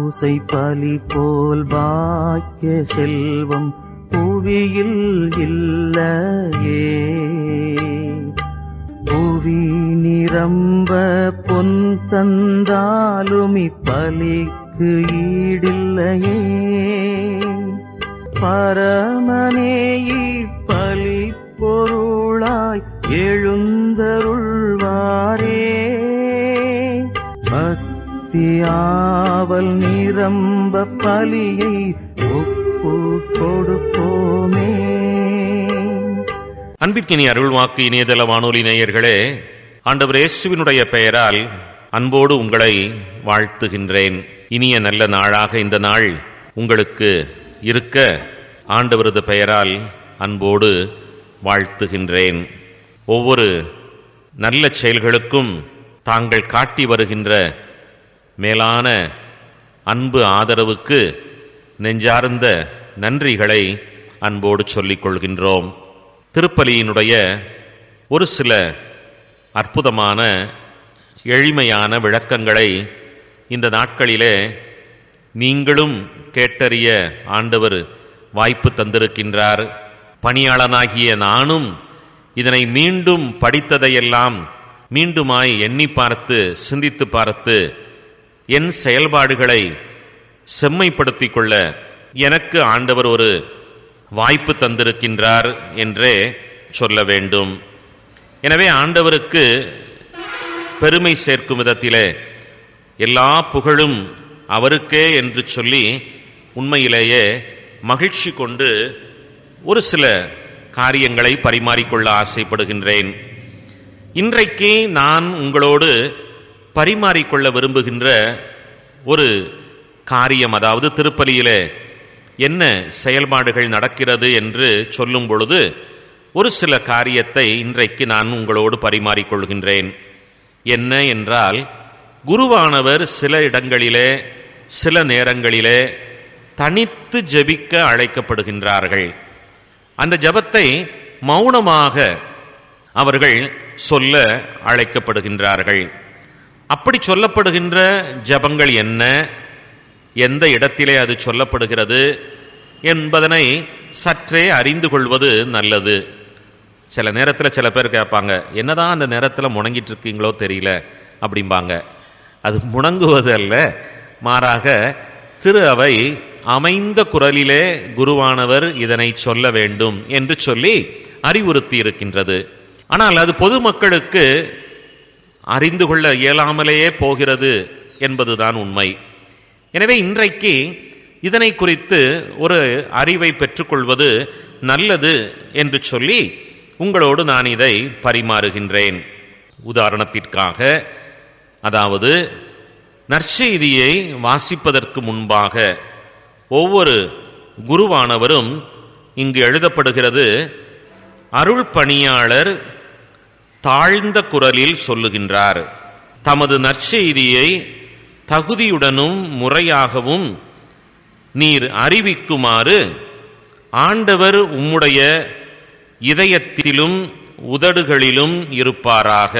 பூசை பலி போல் பாக்கிய செல்வம் புவியில் இல்லையே புவி நிரம்ப பொன் தந்தாலும் இப்பலிக்கு ஈடில்லையே பரமனே இப்பலி பொருளாய் எழுந்தருள்வாரே பக்தியாவல் நிரம்ப பலியை ஒப்பு கொடுப்போமே அன்பிற்கினி அருள்வாக்கு இணையதள வானொலி நேயர்களே ஆண்டவர் இயேசுவினுடைய பெயரால் அன்போடு உங்களை வாழ்த்துகின்றேன் இனிய நல்ல நாளாக இந்த நாள் உங்களுக்கு இருக்க ஆண்டவரது பெயரால் அன்போடு வாழ்த்துகின்றேன் ஒவ்வொரு நல்ல செயல்களுக்கும் தாங்கள் காட்டி வருகின்ற மேலான அன்பு ஆதரவுக்கு நெஞ்சார்ந்த நன்றிகளை அன்போடு சொல்லிக் கொள்கின்றோம் திருப்பலியினுடைய ஒரு சில அற்புதமான எளிமையான விளக்கங்களை இந்த நாட்களிலே நீங்களும் கேட்டறிய ஆண்டவர் வாய்ப்பு தந்திருக்கின்றார் பணியாளனாகிய நானும் இதனை மீண்டும் படித்ததையெல்லாம் மீண்டுமாய் எண்ணி பார்த்து சிந்தித்து பார்த்து என் செயல்பாடுகளை செம்மைப்படுத்திக் கொள்ள எனக்கு ஆண்டவர் ஒரு வாய்ப்பு தந்திருக்கின்றார் என்றே சொல்ல வேண்டும் எனவே ஆண்டவருக்கு பெருமை சேர்க்கும் விதத்திலே எல்லா புகழும் அவருக்கே என்று சொல்லி உண்மையிலேயே மகிழ்ச்சி கொண்டு ஒரு சில காரியங்களை பரிமாறிக்கொள்ள ஆசைப்படுகின்றேன் இன்றைக்கு நான் உங்களோடு பரிமாறிக்கொள்ள விரும்புகின்ற ஒரு காரியம் அதாவது திருப்பலியிலே என்ன செயல்பாடுகள் நடக்கிறது என்று சொல்லும் பொழுது ஒரு சில காரியத்தை இன்றைக்கு நான் உங்களோடு பரிமாறிக்கொள்கின்றேன் என்ன என்றால் குருவானவர் சில இடங்களிலே சில நேரங்களிலே தனித்து ஜெபிக்க அழைக்கப்படுகின்றார்கள் அந்த ஜெபத்தை மௌனமாக அவர்கள் சொல்ல அழைக்கப்படுகின்றார்கள் அப்படி சொல்லப்படுகின்ற ஜெபங்கள் என்ன எந்த இடத்திலே அது சொல்லப்படுகிறது என்பதனை சற்றே அறிந்து கொள்வது நல்லது சில நேரத்தில் சில பேர் கேட்பாங்க என்னதான் அந்த நேரத்தில் முணங்கிட்டு இருக்கீங்களோ தெரியல அப்படிம்பாங்க அது முணங்குவது அல்ல மாறாக திரு அவை அமைந்த குரலிலே குருவானவர் இதனை சொல்ல வேண்டும் என்று சொல்லி அறிவுறுத்தி இருக்கின்றது ஆனால் அது பொதுமக்களுக்கு அறிந்து கொள்ள இயலாமலேயே போகிறது என்பதுதான் உண்மை எனவே இன்றைக்கு இதனை குறித்து ஒரு அறிவை பெற்றுக்கொள்வது நல்லது என்று சொல்லி உங்களோடு நான் இதை பரிமாறுகின்றேன் உதாரணத்திற்காக அதாவது நற்செய்தியை வாசிப்பதற்கு முன்பாக ஒவ்வொரு குருவானவரும் இங்கு எழுதப்படுகிறது அருள் பணியாளர் தாழ்ந்த குரலில் சொல்லுகின்றார் தமது நற்செய்தியை தகுதியுடனும் முறையாகவும் நீர் அறிவிக்குமாறு ஆண்டவர் உம்முடைய இதயத்திலும் உதடுகளிலும் இருப்பாராக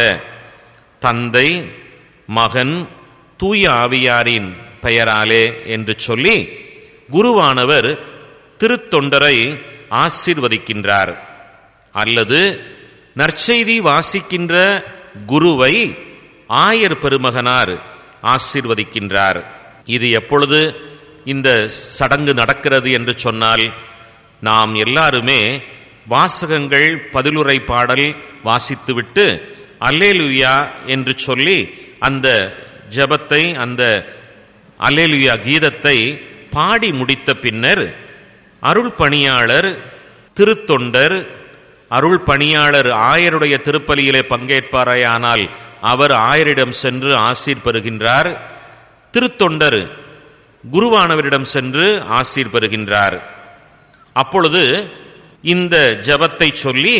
தந்தை மகன் தூய ஆவியாரின் பெயராலே என்று சொல்லி குருவானவர் திருத்தொண்டரை ஆசிர்வதிக்கின்றார் அல்லது நற்செய்தி வாசிக்கின்ற குருவை ஆயர் பெருமகனார் ஆசிர்வதிக்கின்றார் இது எப்பொழுது இந்த சடங்கு நடக்கிறது என்று சொன்னால் நாம் எல்லாருமே வாசகங்கள் பதிலுரை பாடல் வாசித்துவிட்டு அல்லேலுயா என்று சொல்லி அந்த ஜெபத்தை அந்த அல்லேலுயா கீதத்தை பாடி முடித்த பின்னர் அருள் பணியாளர் திருத்தொண்டர் அருள் பணியாளர் ஆயருடைய திருப்பலியிலே பங்கேற்பாரையானால் அவர் ஆயரிடம் சென்று ஆசீர் பெறுகின்றார் திருத்தொண்டர் குருவானவரிடம் சென்று ஆசீர் பெறுகின்றார் அப்பொழுது இந்த ஜபத்தை சொல்லி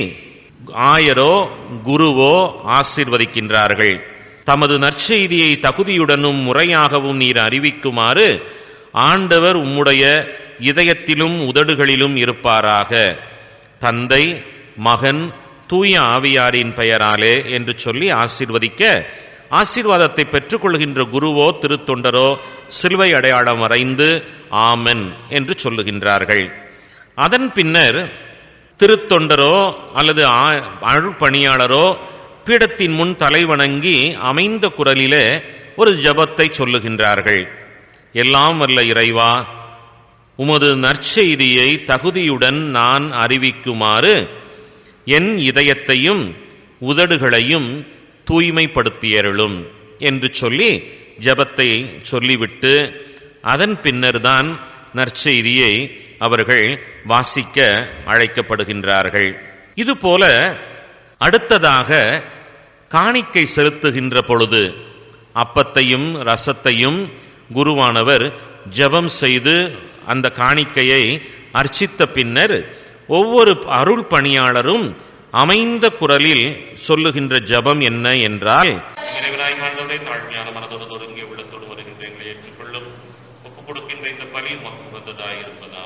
ஆயரோ குருவோ ஆசீர்வதிக்கின்றார்கள் தமது நற்செய்தியை தகுதியுடனும் முறையாகவும் நீர் அறிவிக்குமாறு ஆண்டவர் உம்முடைய இதயத்திலும் உதடுகளிலும் இருப்பாராக தந்தை மகன் தூய ஆவியாரின் பெயராலே என்று சொல்லி ஆசீர்வதிக்க ஆசீர்வாதத்தை பெற்றுக்கொள்கின்ற குருவோ திருத்தொண்டரோ சிலுவை அடையாளம் வரைந்து ஆமென் என்று சொல்லுகின்றார்கள் அதன் பின்னர் திருத்தொண்டரோ அல்லது ஆ- அருள்பணியாளரோ பீடத்தின் முன் தலை வணங்கி அமைந்த குரலிலே ஒரு ஜெபத்தை சொல்லுகின்றார்கள் எல்லாம் வல்ல இறைவா உமது நற்செய்தியை தகுதியுடன் நான் அறிவிக்குமாறு என் இதயத்தையும் உதடுகளையும் தூய்மைப்படுத்தியருளும் என்று சொல்லி ஜெபத்தை சொல்லிவிட்டு அதன் பின்னர்தான் நற்செய்தியை அவர்கள் வாசிக்க அழைக்கப்படுகின்றார்கள் இதுபோல அடுத்ததாக காணிக்கை செலுத்துகின்ற பொழுது அப்பத்தையும் ரசத்தையும் குருவானவர் ஜெபம் செய்து அந்த காணிக்கையை அர்ச்சித்த பின்னர் ஒவ்வொரு அருள் பணியாளரும் அமைந்த குரலில் சொல்லுகின்ற ஜெபம் என்ன என்றால் இறைவனாய் ஆண்டவரே தாழ்மையான மனதோடு தொடங்கிய உள்ளத்தோடு வருகின்ற எங்களை ஏற்றுக்கொள்ளும் ஒப்புக் கொடுக்கின்ற இந்த பலி உமக்கு வந்ததாய் இருப்பதாக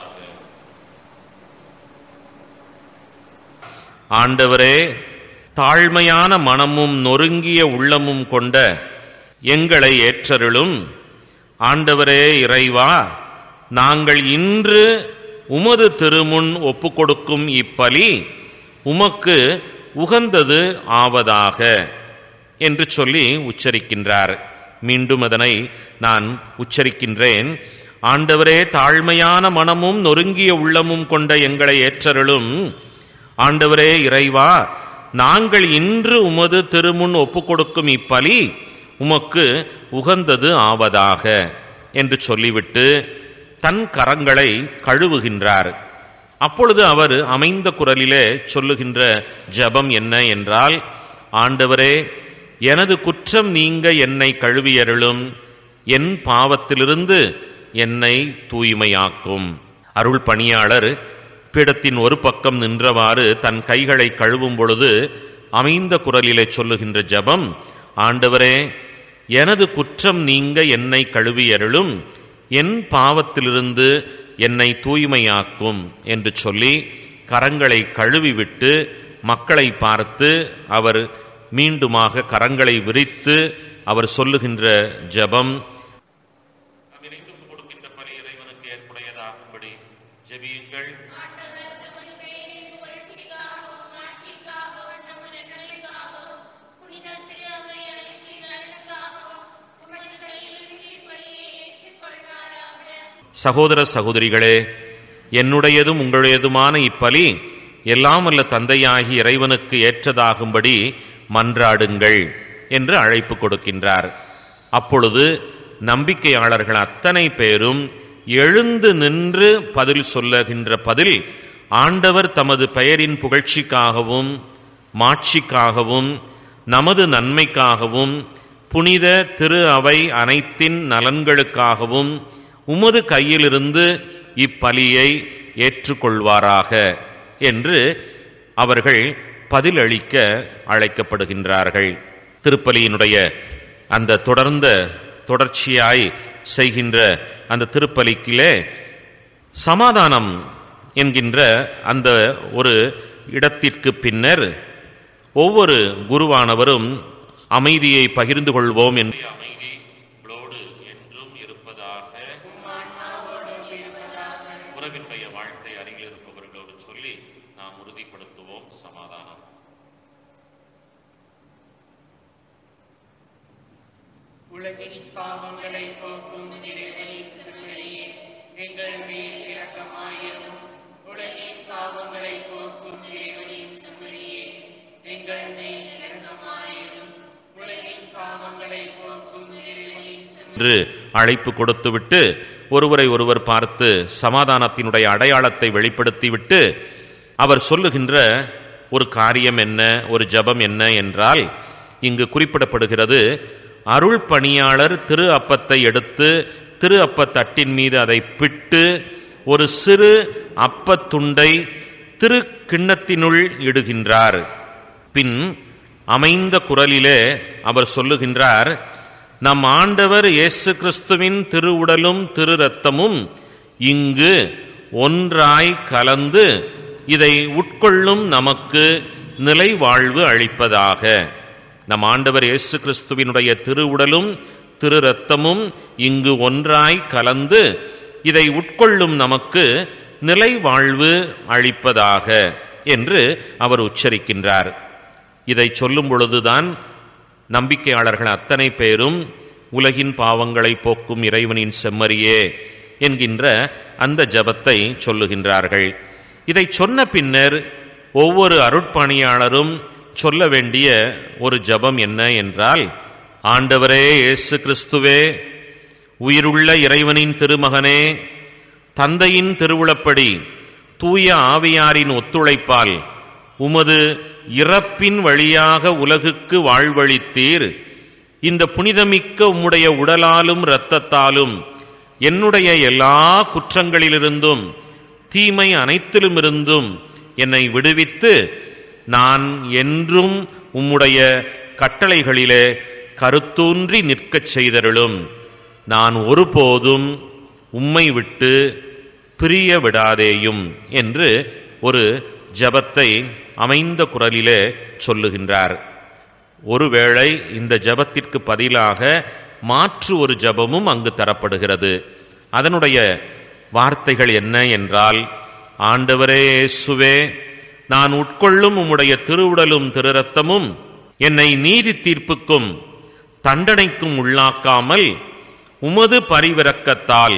ஆண்டவரே தாழ்மையான மனமும் நொறுங்கிய உள்ளமும் கொண்ட எங்களை ஏற்றருளும் ஆண்டவரே இறைவா நாங்கள் இன்று உமது திருமுன் ஒப்புக்கொடுக்கும் இப்பலி உமக்கு உகந்தது ஆவதாக என்று சொல்லி உச்சரிக்கின்றார் மீண்டும் அதனை நான் உச்சரிக்கின்றேன் ஆண்டவரே தாழ்மையான மனமும் நொறுங்கிய உள்ளமும் கொண்ட எங்களை ஏற்றருளும் ஆண்டவரே இறைவா நாங்கள் இன்று உமது திருமுன் ஒப்புக்கொடுக்கும் இப்பலி உமக்கு உகந்தது ஆவதாக என்று சொல்லிவிட்டு தன் கரங்களை கழுவுகின்றார் அப்பொழுது அவர் அமைந்த குரலிலே சொல்லுகின்ற ஜெபம் என்ன என்றால் ஆண்டவரே எனது குற்றம் நீங்க என்னை கழுவியருளும் என் பாவத்திலிருந்து என்னை தூய்மையாக்கும் அருள் பணியாளர் பீடத்தின் ஒரு பக்கம் நின்றவாறு தன் கைகளை கழுவும் பொழுது அமைந்த குரலிலே சொல்லுகின்ற ஜெபம் ஆண்டவரே எனது குற்றம் நீங்க என்னை கழுவியருளும் என் பாவத்திலிருந்து என்னை தூய்மையாக்கும் என்று சொல்லி கரங்களை கழுவிவிட்டு மக்களை பார்த்து அவர் மீண்டுமாக கரங்களை விரித்து அவர் சொல்லுகின்ற ஜெபம் நாம் இணைந்து ஒப்புக் கொடுக்கின்ற பலி இறைவனுக்கு ஏற்புடையதாகும்படி ஜெபியுங்கள் சகோதர சகோதரிகளே என்னுடையதும் உங்களுடையதுமான இப்பலி எல்லாம் வல்ல தந்தையாகி இறைவனுக்கு ஏற்றதாகும்படி மன்றாடுங்கள் என்று அழைப்பு கொடுக்கின்றார் அப்பொழுது நம்பிக்கையாளர்கள் அத்தனை பேரும் எழுந்து நின்று பதில் சொல்லுகின்ற பதில் ஆண்டவர் தமது பெயரின் புகழ்ச்சிக்காகவும் மாட்சிக்காகவும் நமது நன்மைக்காகவும் புனித திரு அவை அனைத்தின் நலன்களுக்காகவும் உமது கையிலிருந்து இப்பலியை ஏற்றுக்கொள்வாராக என்று அவர்கள் பதிலளிக்க அழைக்கப்படுகின்றார்கள் திருப்பலியினுடைய அந்த தொடர்ந்த தொடர்ச்சியாய் செய்கின்ற அந்த திருப்பலிக்கிலே சமாதானம் என்கின்ற அந்த ஒரு இடத்திற்கு பின்னர் ஒவ்வொரு குருவானவரும் அமைதியை பகிர்ந்து கொள்வோம் என்று அமைதி உங்களோடு என்றும் இருப்பதாக உறவினுடைய வாழ்த்தை அருகில் இருப்பவர்களோடு சொல்லி நாம் உறுதிப்படுத்துவோம் சமாதானம் உலகின் பாவங்களை போக்கும் இறைவனின் செம்மறியே எங்கள் மேல் இரக்கமாயிரும் உலகின் பாவங்களை போக்கும் இறைவனின் செம்மறியே எங்கள் மேல் இரக்கமாயிரும் உலகின் பாவங்களை போக்கும் இறைவனின் செம்மறியே என்று அழைப்பு கொடுத்துவிட்டு ஒருவரை ஒருவர் பார்த்து சமாதானத்தினுடைய அடையாளத்தை வெளிப்படுத்திவிட்டு அவர் சொல்லுகின்ற ஒரு காரியம் என்ன ஒரு ஜெபம் என்ன என்றால் இங்கு குறிப்பிடப்படுகிறது அருள் பணியாளர் திரு அப்பத்தை எடுத்து திரு அப்ப தட்டின் மீது அதை பிட்டு ஒரு சிறு அப்பத் துண்டை திரு கிண்ணத்தினுள் இடுகின்றார் பின் அமைந்த குரலிலே அவர் சொல்லுகின்றார் நம் ஆண்டவர் இயேசு கிறிஸ்துவின் திருவுடலும் திரு ரத்தமும் இங்கு ஒன்றாய் கலந்து இதை உட்கொள்ளும் நமக்கு நிலை வாழ்வு அளிப்பதாக நம் ஆண்டவர் இயேசு கிறிஸ்துவினுடைய திருவுடலும் திரு ரத்தமும் இங்கு ஒன்றாய் கலந்து இதை உட்கொள்ளும் நமக்கு நிலை வாழ்வு அளிப்பதாக என்று அவர் உச்சரிக்கின்றார் இதை சொல்லும் பொழுதுதான் நம்பிக்கையாளர்கள் அத்தனை பேரும் உலகின் பாவங்களை போக்கும் இறைவனின் செம்மறியே என்கின்ற அந்த ஜபத்தை சொல்லுகின்றார்கள் இதை சொன்ன பின்னர் ஒவ்வொரு அருட்பணியாளரும் சொல்ல வேண்டிய ஒரு ஜபம் என்ன என்றால் ஆண்டவரே இயேசு கிறிஸ்துவே உயிருள்ள இறைவனின் திருமகனே தந்தையின் திருவுளப்படி தூய ஆவியாரின் ஒத்துழைப்பால் உமது இறப்பின் வழியாக உலகுக்கு வாழ்வளித்தீர் இந்த புனிதமிக்க உம்முடைய உடலாலும் இரத்தத்தாலும் என்னுடைய எல்லா குற்றங்களிலிருந்தும் தீமை அனைத்திலுமிருந்தும் என்னை விடுவித்து நான் என்றும் உம்முடைய கட்டளைகளிலே கருத்தூன்றி நிற்கச் செய்தருளும் நான் ஒருபோதும் உம்மை விட்டு பிரிய விடாதேயும் என்று ஒரு ஜபத்தை அமைந்த குரலிலே சொல்லுகின்றார் ஒருவேளை இந்த ஜபத்திற்கு பதிலாக மாற்று ஒரு ஜபமும் அங்கு தரப்படுகிறது அதனுடைய வார்த்தைகள் என்ன என்றால் ஆண்டவரே இயேசுவே நான் உட்கொள்ளும் உம்முடைய திருவுடலும் திருரத்தமும் என்னை நீதி தீர்ப்புக்கும் தண்டனைக்கும் உள்ளாக்காமல் உமது பரிவிரக்கத்தால்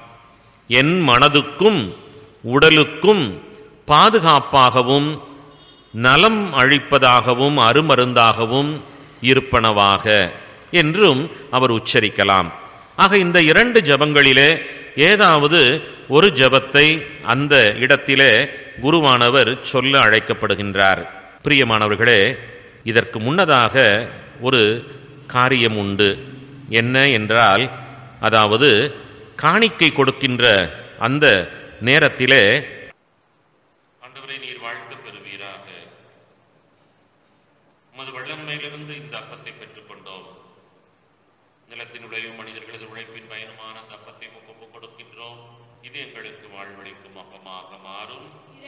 என் மனதுக்கும் உடலுக்கும் பாதுகாப்பாகவும் நலம் அழிப்பதாகவும் அருமருந்தாகவும் இருப்பனவாக என்றும் அவர் உச்சரிக்கலாம் ஆக இந்த இரண்டு ஜபங்களிலே ஏதாவது ஒரு ஜபத்தை அந்த இடத்திலே குருவானவர் சொல்ல அழைக்கப்படுகின்றார் பிரியமானவர்களே இதற்கு முன்னதாக ஒரு காரியம் உண்டு என்ன என்றால் அதாவது காணிக்கை கொடுக்கின்ற அந்த நேரத்திலே ஆண்டவரே நீர் வாழ்த்து பெறுவீராக உமது வல்லமையிலிருந்து இந்த அப்பத்தை பெற்றுக்கொண்டோம் நிலத்தின் உழையும் மனிதர்களது உழைப்பின் பயனுமான அந்த அப்பத்தை ஒப்புக் கொடுக்கின்றோம் இது எங்களுக்கு வாழ்வளிக்கும் அப்பமாக மாறும்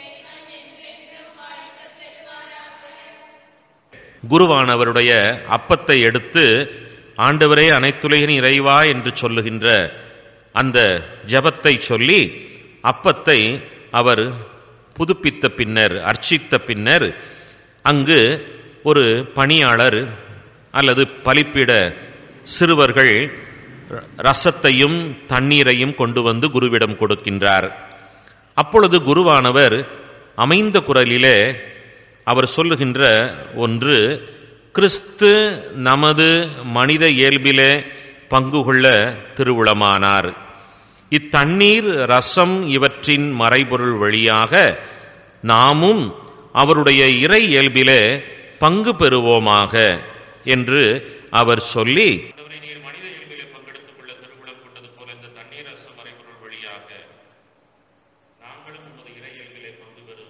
குருவானவருடைய அப்பத்தை எடுத்து ஆண்டவரே அனைத்துலகின் இறைவா என்று சொல்லுகின்ற அந்த ஜபத்தை சொல்லி அப்பத்தை அவர் புதுப்பித்த பின்னர் அர்ச்சித்த பின்னர் அங்கு ஒரு பணியாளர் அல்லது பலிப்பிட சிறுவர்கள் ரசத்தையும் தண்ணீரையும் கொண்டு வந்து குருவிடம் கொடுக்கின்றார் அப்பொழுது குருவானவர் அமைந்த குரலிலே அவர் சொல்லுகின்ற ஒன்று கிறிஸ்து நமது மனித இயல்பிலே பங்கு கொள்ள திருவுளமானார் இத்தண்ணீர் ரசம் இவற்றின் மறைபொருள் வழியாக நாமும் அவருடைய இறை இயல்பிலே பங்கு பெறுவோமாக என்று அவர் சொல்லி ஆண்டவரே நீர் மனித இயல்பிலே பங்கெடுத்துக் கொள்ள திருவுளம் கொண்டது போல இந்த தண்ணீர் ரச மறைபொருள் வழியாக நாங்களும் உமது இறை இயல்பிலே பங்கு பெறும்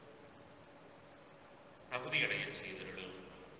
தகுதியடைய செய்திருளும்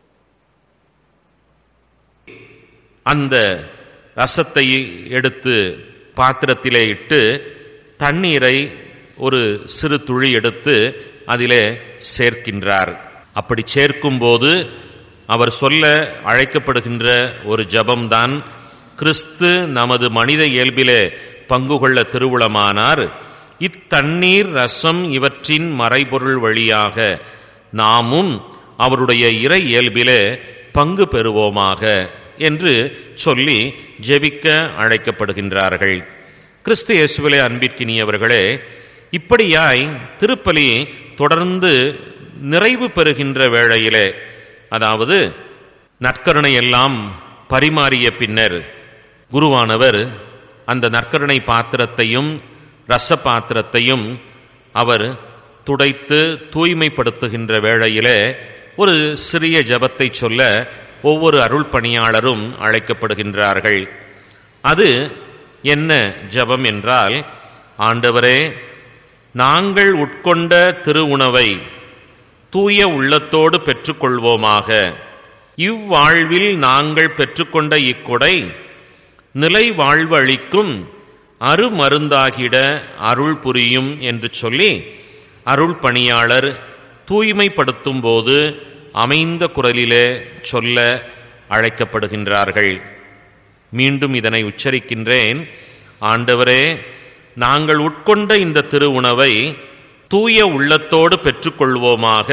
அந்த ரசத்தை எடுத்து பாத்திரத்திலே இட்டு தண்ணீரை ஒரு சிறு துளி எடுத்து அதிலே சேர்க்கின்றார் அப்படி சேர்க்கும்போது அவர் சொல்ல அழைக்கப்படுகின்ற ஒரு ஜபம்தான் கிறிஸ்து நமது மனித இயல்பிலே பங்கு கொள்ள திருவுளமானார் இத்தண்ணீர் ரசம் இவற்றின் மறைபொருள் வழியாக நாமும் அவருடைய இறை இயல்பிலே பங்கு பெறுவோமாக என்று சொல்லி ஜெபிக்க அழைக்கப்படுகின்றார்கள் கிறிஸ்து இயேசுவிலே அன்பிற்கினியவர்களே இப்படியாய் திருப்பலி தொடர்ந்து நிறைவு பெறுகின்ற வேளையிலே அதாவது நற்கருணை எல்லாம் பரிமாறிய பின்னர் குருவானவர் அந்த நற்கருணை பாத்திரத்தையும் ரச பாத்திரத்தையும் அவர் துடைத்து தூய்மைப்படுத்துகின்ற வேளையிலே ஒரு சிறிய ஜபத்தை சொல்ல ஒவ்வொரு அருள் பணியாளரும் அழைக்கப்படுகின்றார்கள் அது என்ன ஜபம் என்றால் ஆண்டவரே நாங்கள் உட்கொண்ட திரு உணவை தூய உள்ளத்தோடு பெற்றுக்கொள்வோமாக இவ்வாழ்வில் நாங்கள் பெற்றுக்கொண்ட இக்கொடை நிலை வாழ்வு அளிக்கும் அருமருந்தாகிட அருள் புரியும் என்று சொல்லி அருள் பணியாளர் தூய்மைப்படுத்தும் போது அமைந்த குரலிலே சொல்ல அழைக்கப்படுகின்றார்கள் மீண்டும் இதனை உச்சரிக்கின்றேன் ஆண்டவரே நாங்கள் உட்கொண்ட இந்த திருவுணவை தூய உள்ளத்தோடு பெற்றுக்கொள்வோமாக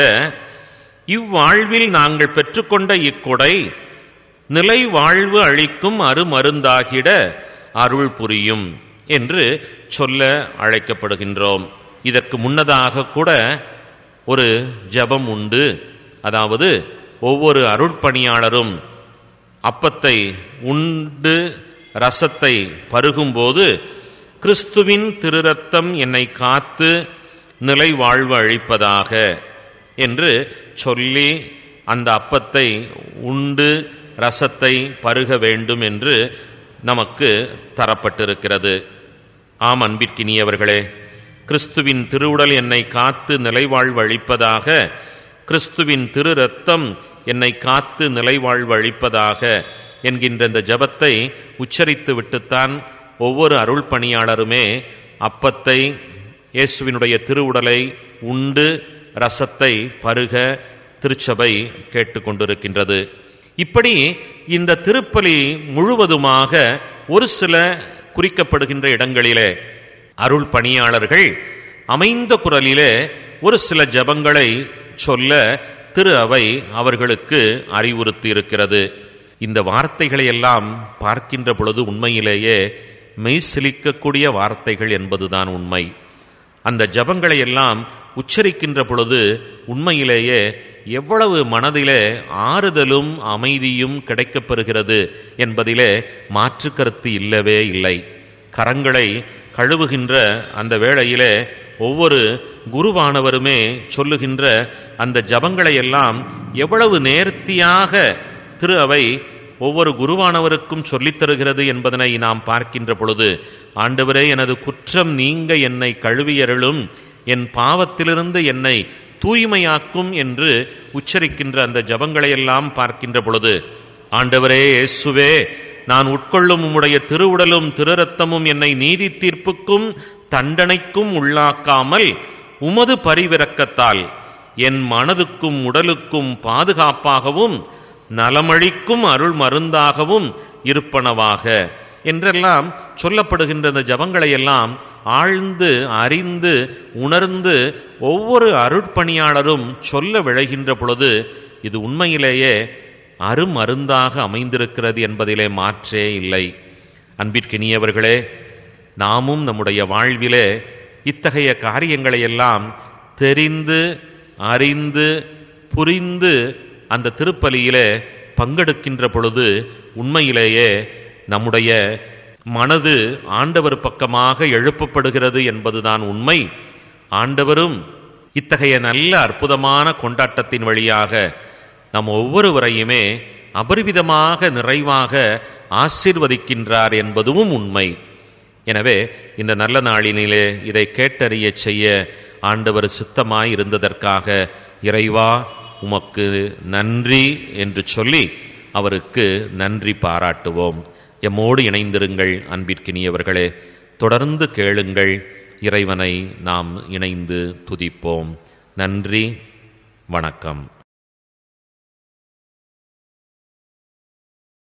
இவ்வாழ்வில் நாங்கள் பெற்றுக்கொண்ட இக்கொடை நிலை வாழ்வு அளிக்கும் அருமருந்தாகிட அருள் புரியும் என்று சொல்ல அழைக்கப்படுகின்றோம் இதற்கு முன்னதாக கூட ஒரு ஜெபம் உண்டு அதாவது ஒவ்வொரு அருட்பணியாளரும் அப்பத்தை உண்டு ரசத்தை பருகும்போது கிறிஸ்துவின் திருரத்தம் என்னை காத்து நிலை வாழ்வு அழிப்பதாக என்று சொல்லி அந்த அப்பத்தை உண்டு ரசத்தை பருக வேண்டும் என்று நமக்கு தரப்பட்டிருக்கிறது ஆம் அன்பிற்கினியவர்களே கிறிஸ்துவின் திருவுடல் என்னை காத்து நிலைவாழ்வு அளிப்பதாக கிறிஸ்துவின் திரு ரத்தம் என்னை காத்து நிலைவாழ்வு அளிப்பதாக என்கின்ற இந்த ஜபத்தை உச்சரித்து விட்டுத்தான் ஒவ்வொரு அருள் பணியாளருமே அப்பத்தை இயேசுவினுடைய திருவுடலை உண்டு ரசத்தை பருக திருச்சபை கேட்டுக்கொண்டிருக்கின்றது இப்படி இந்த திருப்பலி முழுவதுமாக ஒரு சில குறிக்கப்படுகின்ற இடங்களிலே அருள் பணியாளர்கள் அமைந்த குரலிலே ஒரு சில ஜபங்களை சொல்ல திரு அவை அவர்களுக்கு அறிவுறுத்தி இருக்கிறது இந்த வார்த்தைகளை எல்லாம் பார்க்கின்ற பொழுது உண்மையிலேயே மெய் சிலிக்கக்கூடிய வார்த்தைகள் என்பதுதான் உண்மை அந்த ஜபங்களை எல்லாம் உச்சரிக்கின்ற பொழுது உண்மையிலேயே எவ்வளவு மனதிலே ஆறுதலும் அமைதியும் கிடைக்கப்பெறுகிறது என்பதிலே மாற்று கருத்து இல்லவே இல்லை கரங்களை கழுவுகின்ற அந்த வேளையிலே ஒவ்வொரு குருவானவருமே சொல்லுகின்ற அந்த ஜபங்களை எல்லாம் எவ்வளவு நேர்த்தியாக திரு அவை ஒவ்வொரு குருவானவருக்கும் சொல்லித் தருகிறது என்பதனை நாம் பார்க்கின்ற பொழுது ஆண்டவரே எனது குற்றம் நீங்க என்னை கழுவியருளும் என் பாவத்திலிருந்து என்னை தூய்மையாக்கும் என்று உச்சரிக்கின்ற அந்த ஜபங்களை எல்லாம் பார்க்கின்ற பொழுது ஆண்டவரே இயேசுவே நான் உட்கொள்ளும் உம்முடைய திருவுடலும் திருரத்தமும் என்னை நீதி தீர்ப்புக்கும் தண்டனைக்கும் உள்ளாக்காமல் உமது பரிவிரக்கத்தால் என் மனதுக்கும் உடலுக்கும் பாதுகாப்பாகவும் நலமளிக்கும் அருள் மருந்தாகவும் இருப்பனவாக என்றெல்லாம் சொல்லப்படுகின்ற இந்த ஜபங்களை எல்லாம் ஆழ்ந்து அறிந்து உணர்ந்து ஒவ்வொரு அருட்பணியாளரும் சொல்ல விழைகின்ற பொழுது இது உண்மையிலேயே அருமருந்தாக அமைந்திருக்கிறது என்பதிலே மாற்றே இல்லை அன்பிற்கினியவர்களே நாமும் நம்முடைய வாழ்விலே இத்தகைய காரியங்களை எல்லாம் தெரிந்து அறிந்து புரிந்து அந்த திருப்பலியிலே பங்கெடுக்கின்ற பொழுது உண்மையிலேயே நம்முடைய மனது ஆண்டவர் பக்கமாக எழுப்பப்படுகிறது என்பதுதான் உண்மை ஆண்டவரும் இத்தகைய நல்ல அற்புதமான கொண்டாட்டத்தின் வழியாக நம் ஒவ்வொருவரையுமே அபரிவிதமாக நிறைவாக ஆசீர்வதிக்கின்றார் என்பதும் உண்மை எனவே இந்த நல்ல நாளினிலே இதை கேட்டறிய செய்ய ஆண்டவர் சித்தமாய் இருந்ததற்காக இறைவா உமக்கு நன்றி என்று சொல்லி அவருக்கு நன்றி பாராட்டுவோம் எம்மோடு இணைந்திருங்கள் அன்பிற்கினியவர்களே தொடர்ந்து கேளுங்கள் இறைவனை நாம் இணைந்து துதிப்போம் நன்றி வணக்கம்